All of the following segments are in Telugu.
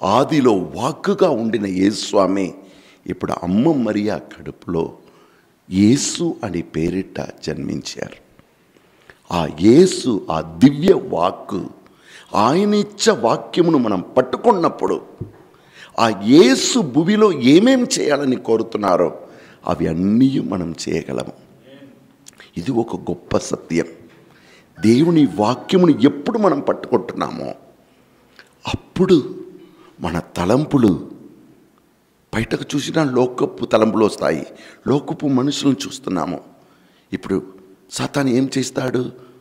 ఆదిలో వాక్కుగా ఉండిన యేస్వామి ఇప్పుడు అమ్మ మరియా కడుపులో యేసు అని పేరిట జన్మించారు ఆ యేసు ఆ దివ్య వాక్కు ఆయన ఇచ్చ వాక్యమును మనం పట్టుకున్నప్పుడు ఆ యేసు భువిలో ఏమేం చేయాలని కోరుతున్నారో అవి అన్నీ మనం చేయగలము ఇది ఒక గొప్ప సత్యం దేవుని వాక్యమును ఎప్పుడు మనం పట్టుకుంటున్నామో అప్పుడు మన తలంపులు బయటకు చూసినా లోకపు తలంపులు వస్తాయి లోకపు మనుషులను చూస్తున్నాము ఇప్పుడు సాతాను ఏం చేస్తాడు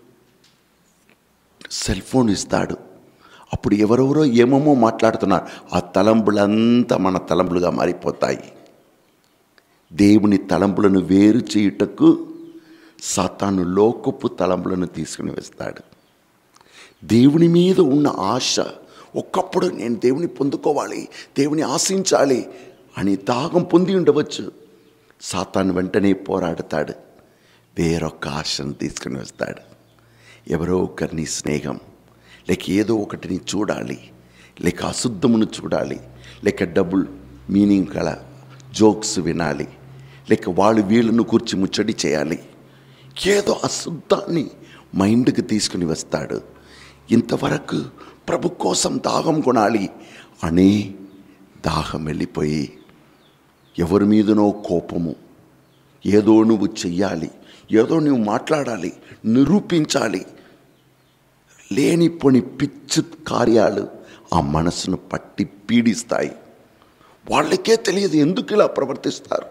సెల్ ఫోన్ ఇస్తాడు అప్పుడు ఎవరెవరో ఏమేమో మాట్లాడుతున్నారు ఆ తలంపులంతా మన తలంపులుగా మారిపోతాయి దేవుని తలంపులను వేరు చేయుటకు సాతాను లోకపు తలంపులను తీసుకుని వస్తాడు దేవుని మీద ఉన్న ఆశ ఒక్కప్పుడు నేను దేవుని పొందుకోవాలి దేవుని ఆశించాలి అని దాహం పొంది ఉండవచ్చు సాతాను వెంటనే పోరాడతాడు వేరొక ఆశను తీసుకుని వస్తాడు ఎవరో ఒకరిని స్నేహం లేక ఏదో ఒకటిని చూడాలి లేక అశుద్ధమును చూడాలి లేక డబుల్ మీనింగ్ గల జోక్స్ వినాలి లేక వాళ్ళు వీళ్ళను కూర్చి ముచ్చడి చేయాలి ఏదో అశుద్ధాన్ని మైండ్కి తీసుకుని వస్తాడు ఇంతవరకు ప్రభు కోసం దాహం కొనాలి అనే దాహం వెళ్ళిపోయి ఎవరి మీదనో కోపము ఏదో నువ్వు చెయ్యాలి ఏదో నువ్వు మాట్లాడాలి నిరూపించాలి లేనిపోని పిచ్చి కార్యాలు ఆ మనసును పట్టి పీడిస్తాయి వాళ్ళకే తెలియదు ఎందుకు ఇలా ప్రవర్తిస్తారు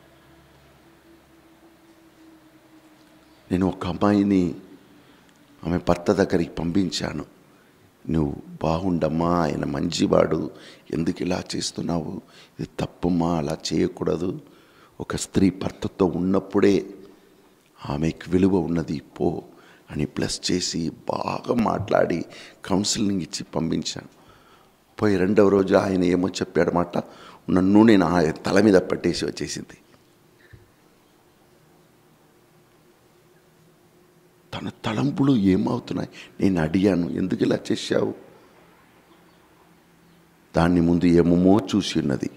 నేను ఒక అమ్మాయిని ఆమె భర్త దగ్గరికి పంపించాను నువ్వు బాగుండమ్మా ఆయన మంచివాడు ఎందుకు ఇలా చేస్తున్నావు ఇది తప్పమ్మా అలా చేయకూడదు ఒక స్త్రీ భర్తతో ఉన్నప్పుడే ఆమెకు విలువ ఉన్నది పో అని ప్లస్ చేసి బాగా మాట్లాడి కౌన్సిలింగ్ ఇచ్చి పంపించాను పోయి రెండవ రోజు ఆయన ఏమో చెప్పాడన్నమాట నన్ను నేను ఆయన తల మీద పట్టేసి వచ్చేసింది తన తలంపులు ఏమవుతున్నాయి నేను అడిగాను ఎందుకు ఇలా చేశావు దాన్ని ముందు ఏమేమో చూసి ఉన్నది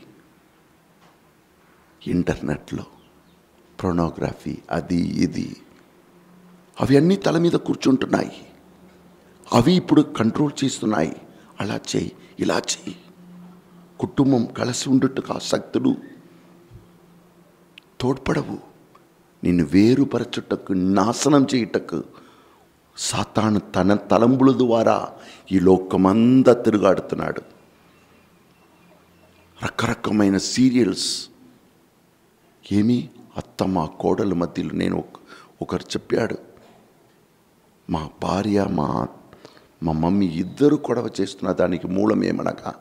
ఇంటర్నెట్లో ప్రొనోగ్రఫీ అది ఇది అవి అన్నీ తల మీద కూర్చుంటున్నాయి అవి ఇప్పుడు కంట్రోల్ చేస్తున్నాయి అలా చేయి ఇలా చేయి కుటుంబం కలిసి ఉండుటకు ఆసక్తులు తోడ్పడవు నిన్ను వేరుపరచుటకు నాశనం చేయుటకు సాతాను తన తలంబుల ద్వారా ఈ లోకమంతా తిరుగాడుతున్నాడు రకరకమైన సీరియల్స్ ఏమి అత్త మా కోడల మధ్యలో నేను ఒక- ఒకరు చెప్పాడు మా భార్య మా మా మమ్మీ ఇద్దరు గొడవ చేస్తున్న దానికి మూలం ఏమనగా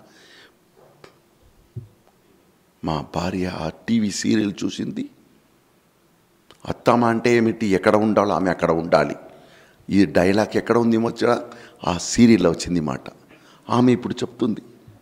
మా భార్య ఆ టీవీ సీరియల్ చూసింది అత్తమ్మ అంటే ఏమిటి ఎక్కడ ఉండాలో ఆమె అక్కడ ఉండాలి ఈ డైలాగ్ ఎక్కడ ఉంది వచ్చినా ఆ సీరియల్లో వచ్చింది మాట ఆమె ఇప్పుడు చెప్తుంది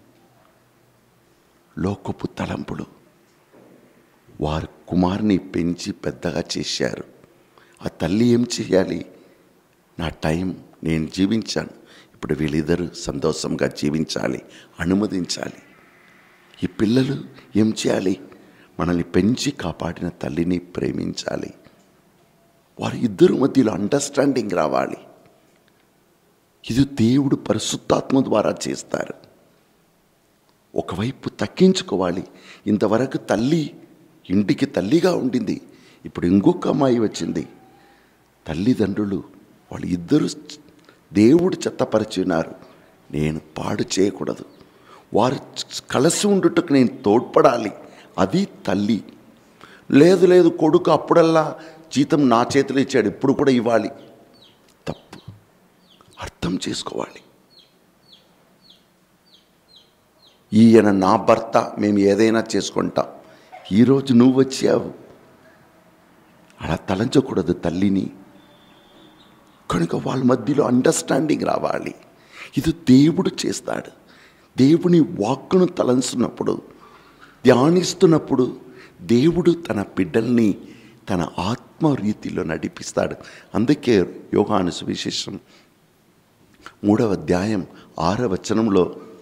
లోకపు తలంపులు వారి కుమారుని పెంచి పెద్దగా చేశారు ఆ తల్లి ఏం చేయాలి నా టైం నేను జీవించాను ఇప్పుడు వీళ్ళిద్దరూ సంతోషంగా జీవించాలి అనుమతించాలి ఈ పిల్లలు ఏం చేయాలి మనల్ని పెంచి కాపాడిన తల్లిని ప్రేమించాలి వారి ఇద్దరు మధ్యలో అండర్స్టాండింగ్ రావాలి ఇది దేవుడు పరిశుద్ధాత్మ ద్వారా చేస్తారు ఒకవైపు తగ్గించుకోవాలి ఇంతవరకు తల్లి ఇంటికి తల్లిగా ఉండింది ఇప్పుడు ఇంకొక అమ్మాయి వచ్చింది తల్లిదండ్రులు వాళ్ళు ఇద్దరు దేవుడు చెత్తపరిచి ఉన్నారు నేను పాడు చేయకూడదు వారు కలిసి ఉండుటకు నేను తోడ్పడాలి అది తల్లి లేదు లేదు కొడుకు అప్పుడల్లా జీతం నా చేతిలో ఇచ్చాడు ఇప్పుడు కూడా ఇవ్వాలి తప్పు అర్థం చేసుకోవాలి ఈయన నా భర్త మేము ఏదైనా చేసుకుంటాం ఈరోజు నువ్వు వచ్చావు అలా తలంచకూడదు తల్లిని కనుక వాళ్ళ మధ్యలో అండర్స్టాండింగ్ రావాలి ఇది దేవుడు చేస్తాడు దేవుని వాక్కును తలంచున్నప్పుడు ధ్యానిస్తున్నప్పుడు దేవుడు తన బిడ్డల్ని తన ఆత్మ రీతిలో నడిపిస్తాడు అందుకే యోగాను సువిశేషం మూడవ అధ్యాయం ఆరవ వచనంలో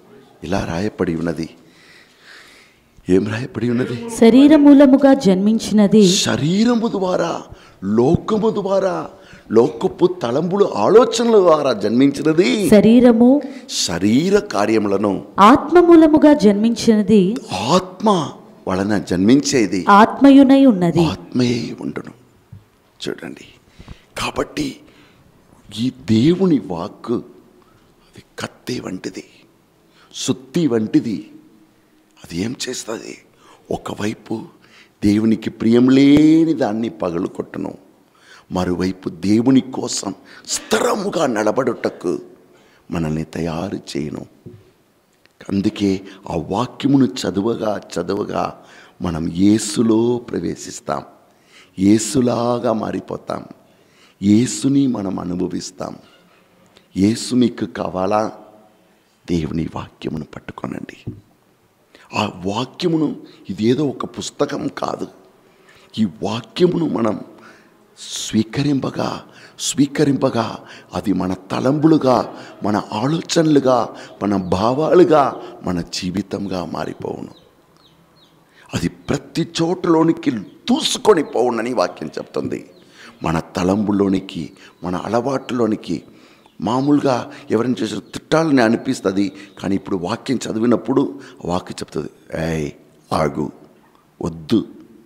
ఇలా రాయపడి ఉన్నది ఏం రాయపడి ఉన్నది శరీరమూలముగా జన్మించినది శరీరము ద్వారా లోకము ద్వారా లోకపు తలంపులు ఆలోచనల ద్వారా జన్మించినది శరీరము శరీర కార్యములను ఆత్మమూలముగా జన్మించినది ఆత్మ వలన జన్మించేది ఆత్మయునై ఉన్నది ఆత్మయే ఉండును చూడండి కాబట్టి ఈ దేవుని వాక్కు అది కత్తి వంటిది సుత్తి వంటిది అది ఏం చేస్తుంది ఒకవైపు దేవునికి ప్రియం లేని దాన్ని పగలు కొట్టను మరోవైపు దేవుని కోసం స్థిరముగా నడబడుటకు మనల్ని తయారు చేయను అందుకే ఆ వాక్యమును చదువగా చదువగా మనం యేసులో ప్రవేశిస్తాం యేసులాగా మారిపోతాం యేసుని మనం అనుభవిస్తాం యేసు మీకు కావాలా దేవుని వాక్యమును పట్టుకోనండి ఆ వాక్యమును ఇదేదో ఒక పుస్తకం కాదు ఈ వాక్యమును మనం స్వీకరింపగా స్వీకరింపగా అది మన తలంపులుగా మన ఆలోచనలుగా మన భావాలుగా మన జీవితంగా మారిపోవును అది ప్రతి చోటలోనికి దూసుకొని పోవునని వాక్యం చెప్తుంది మన తలంబులోనికి మన అలవాటులోనికి మామూలుగా ఎవరైనా చేసిన తిట్టాలని అనిపిస్తుంది కానీ ఇప్పుడు వాక్యం చదివినప్పుడు ఆ వాక్యం చెప్తుంది ఏయ్ ఆగు వద్దు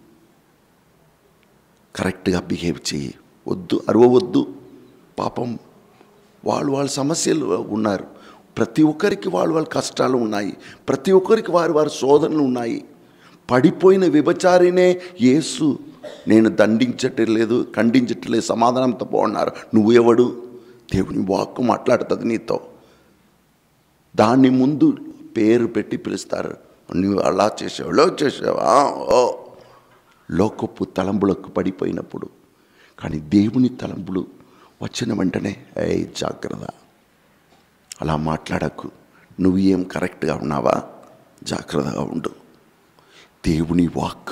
కరెక్ట్గా బిహేవ్ చెయ్యి వద్దు అరవవద్దు పాపం వాళ్ళు వాళ్ళ సమస్యలు ఉన్నారు ప్రతి ఒక్కరికి వాళ్ళ వాళ్ళ కష్టాలు ఉన్నాయి ప్రతి ఒక్కరికి వారి వారి శోధనలు ఉన్నాయి పడిపోయిన విభచారినే యేసు నేను దండించట్లేదు ఖండించట్లేదు సమాధానంతో పోన్నారు నువ్వు ఎవడు దేవుని వాక్కు మాట్లాడుతుంది నీతో దాన్ని ముందు పేరు పెట్టి పిలుస్తారు నువ్వు అలా చేసావు ఇలా చేసావా ఓ లోకపు తలంబులకు పడిపోయినప్పుడు కానీ దేవుని తలంబులు వచ్చిన వెంటనే ఏ జాగ్రత్త అలా మాట్లాడకు నువ్వు ఏం కరెక్ట్గా ఉన్నావా జాగ్రత్తగా ఉండు దేవుని వాక్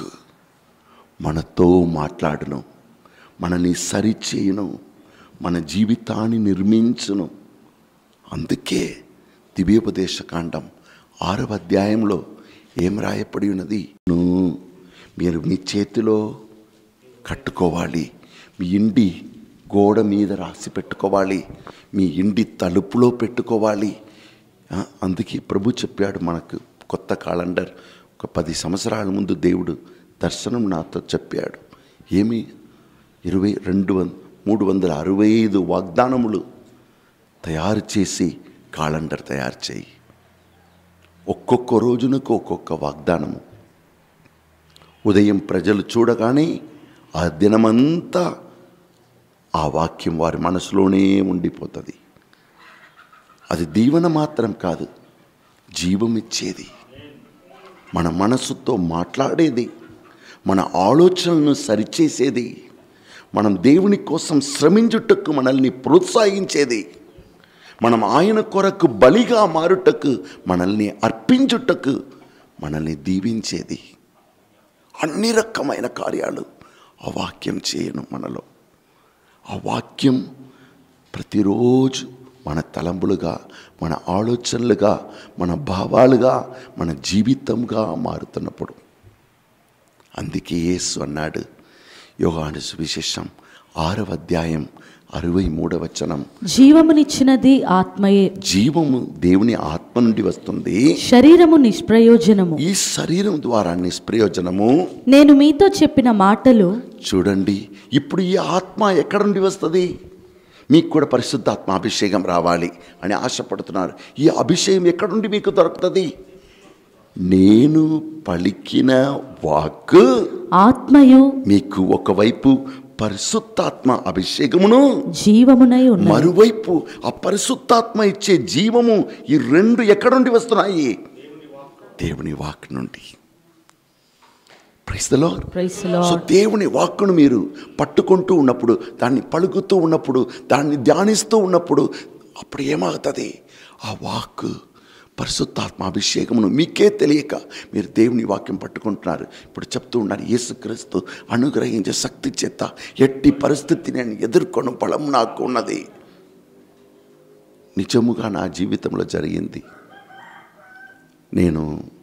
మనతో మాట్లాడును మనని సరిచేయును మన జీవితాన్ని నిర్మించును అందుకే దివ్యోపదేశ కాండం ఆరవ అధ్యాయంలో ఏం రాయపడి ఉన్నది నువ్వు మీరు మీ చేతిలో కట్టుకోవాలి మీ ఇండి గోడ మీద రాసి పెట్టుకోవాలి మీ ఇండి తలుపులో పెట్టుకోవాలి ఆ, అందుకే ప్రభు చెప్పాడు మనకు కొత్త కాలండర్ ఒక పది సంవత్సరాల ముందు దేవుడు దర్శనం నాతో చెప్పాడు ఏమి ఇరవై రెండు వం మూడు వందల అరవై ఐదు వాగ్దానములు తయారు చేసి కాలండర్ తయారు చేయి ఒక్కొక్క రోజునకు ఒక్కొక్క వాగ్దానము ఉదయం ప్రజలు చూడగానే ఆ దినమంతా ఆ వాక్యం వారి మనసులోనే ఉండిపోతుంది అది దీవెన మాత్రం కాదు జీవమిచ్చేది మన మనసుతో మాట్లాడేది మన ఆలోచనలను సరిచేసేది మనం దేవుని కోసం శ్రమించుటకు మనల్ని ప్రోత్సహించేది మనం ఆయన కొరకు బలిగా మారుటకు మనల్ని అర్పించుటకు మనల్ని దీవించేది అన్ని రకమైన కార్యాలు ఆ వాక్యం చేయను మనలో ఆ వాక్యం ప్రతిరోజు మన తలంపులుగా మన ఆలోచనలుగా మన భావాలుగా మన జీవితంగా మారుతున్నప్పుడు అందుకే యేసు అన్నాడు యోగాను సువిశేషం ఆరవ అధ్యాయం అరవై మూడవ వచనం జీవమునిచ్చినది ఆత్మయే జీవము దేవుని ఆత్మ నుండి వస్తుంది శరీరము నిష్ప్రయోజనము ఈ శరీరం ద్వారా నిష్ప్రయోజనము నేను మీతో చెప్పిన మాటలు చూడండి ఇప్పుడు ఈ ఆత్మ ఎక్కడ నుండి వస్తుంది మీకు కూడా పరిశుద్ధాత్మ అభిషేకం రావాలి అని ఆశపడుతున్నారు ఈ అభిషేకం ఎక్కడ నుండి మీకు దొరుకుతుంది నేను పలికిన వాక్ ఆత్మయు మీకు ఒకవైపు పరిశుద్ధాత్మ అభిషేకమును జీవమునై ఉన్నది మరోవైపు ఆ పరిశుద్ధాత్మ ఇచ్చే జీవము ఈ రెండు ఎక్కడ నుండి వస్తున్నాయి దేవుని వాక్ నుండి Praise the Lord. Praise the so Lord. దేవుని వాక్కును మీరు పట్టుకుంటూ ఉన్నప్పుడు దాన్ని పలుకుతూ ఉన్నప్పుడు దాన్ని ధ్యానిస్తూ ఉన్నప్పుడు అప్పుడు ఏమవుతుంది ఆ వాక్ పరిశుద్ధాత్మ అభిషేకమును మీకే తెలియక మీరు దేవుని వాక్యం పట్టుకుంటున్నారు ఇప్పుడు చెప్తూ ఉన్నారు యేసుక్రీస్తు అనుగ్రహించే శక్తి చేత ఎట్టి పరిస్థితి నేను ఎదుర్కొను బలం నాకు ఉన్నది నిజముగా నా జీవితంలో జరిగింది నేను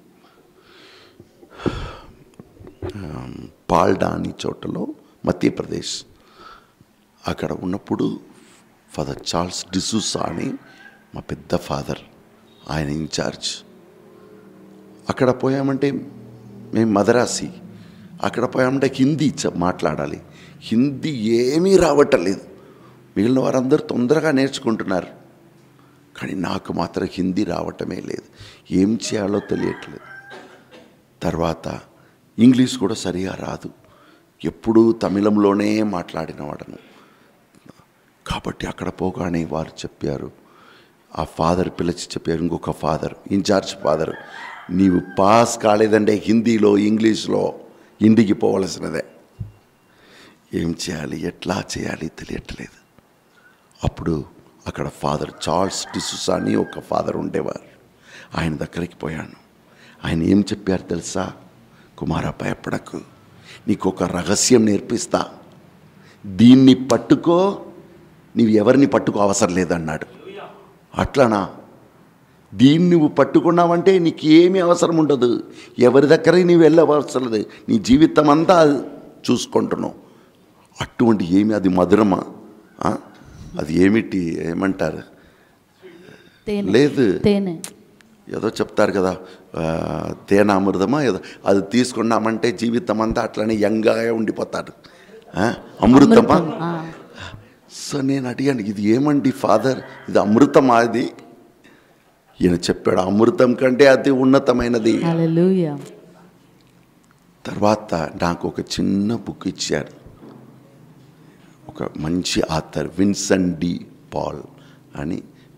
ఆమ్, పాల్డా అని చోటలో మధ్యప్రదేశ్ అక్కడ ఉన్నప్పుడు ఫాదర్ చార్ల్స్ డిసూసా అని మా పెద్ద ఫాదర్ ఆయన ఇన్ఛార్జ్ అక్కడ పోయామంటే మేము మదరాసి అక్కడ పోయామంటే హిందీ చ- మాట్లాడాలి హిందీ ఏమీ రావటలేదు మిగిలిన వారందరూ తొందరగా నేర్చుకుంటున్నారు కానీ నాకు మాత్రం హిందీ రావటమే లేదు ఏం చేయాలో తెలియట్లేదు తర్వాత ఇంగ్లీష్ కూడా సరిగా రాదు ఎప్పుడూ తమిళంలోనే మాట్లాడిన వాడను కాబట్టి అక్కడ పోగానే వారు చెప్పారు ఆ ఫాదర్ పిలిచి చెప్పారు ఇంకొక ఫాదర్ ఇన్ఛార్జ్ ఫాదర్ నీవు పాస్ కాలేదంటే హిందీలో ఇంగ్లీష్లో ఇంటికి పోవలసినదే ఏం చేయాలి ఎట్లా చేయాలి తెలియట్లేదు అప్పుడు అక్కడ ఫాదర్ చార్ల్స్ డిసుసా అని ఒక ఫాదర్ ఉండేవారు ఆయన దగ్గరికి పోయాను ఆయన ఏం చెప్పారు తెలుసా కుమార భయపడకు నీకు ఒక రహస్యం నేర్పిస్తా దీన్ని పట్టుకో నీవు ఎవరిని పట్టుకో అవసరం లేదన్నాడు అట్లనా దీన్ని నువ్వు పట్టుకున్నావంటే నీకు ఏమీ అవసరం ఉండదు ఎవరి దగ్గర నీవు వెళ్ళవసరం లేదు నీ జీవితం అంతా చూసుకుంటున్నావు అటువంటి ఏమి అది మధురమా ఆ? అది ఏమిటి ఏమంటారు తేనె లేదు తేనె ఏదో చెప్తారు కదా ఆ, తేనె అమృతమా ఏదో అది తీసుకున్నామంటే జీవితం అంతా అట్లనే యంగా ఉండిపోతాడు ఆ? అమృతమా అమృతం, ఆ. సో నేను అడిగాను ఇది ఏమండి ఫాదర్ ఇది అమృతమా అది ఈయన చెప్పాడు అమృతం కంటే అతి ఉన్నతమైనది హల్లెలూయా తర్వాత నాకు ఒక చిన్న బుక్ ఇచ్చారు ఒక మంచి ఆథర్ విన్సెంట్ డి పాల్ అని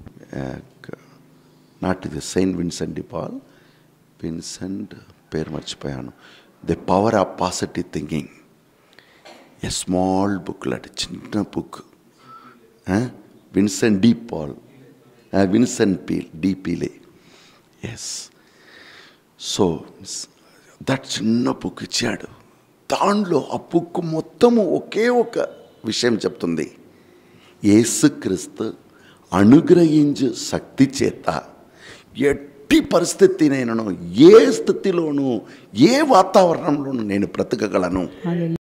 నాట్ ఇది saint Vincent de Paul Vincent పేరు మర్చిపోయాను the power of positive thinking a small booklet చిన్న book Vincent de Paul Vincent P D Peale yes so that చిన్న బుక్ ఇచ్చాడు దానిలో ఆ బుక్ మొత్తము ఒకే ఒక విషయం చెప్తుంది యేసుక్రీస్తు అనుగ్రహించు శక్తి చేత ఎట్టి పరిస్థితినైనాను ఏ స్థితిలోనూ ఏ వాతావరణంలోనూ నేను బ్రతకగలను హల్లెలూయా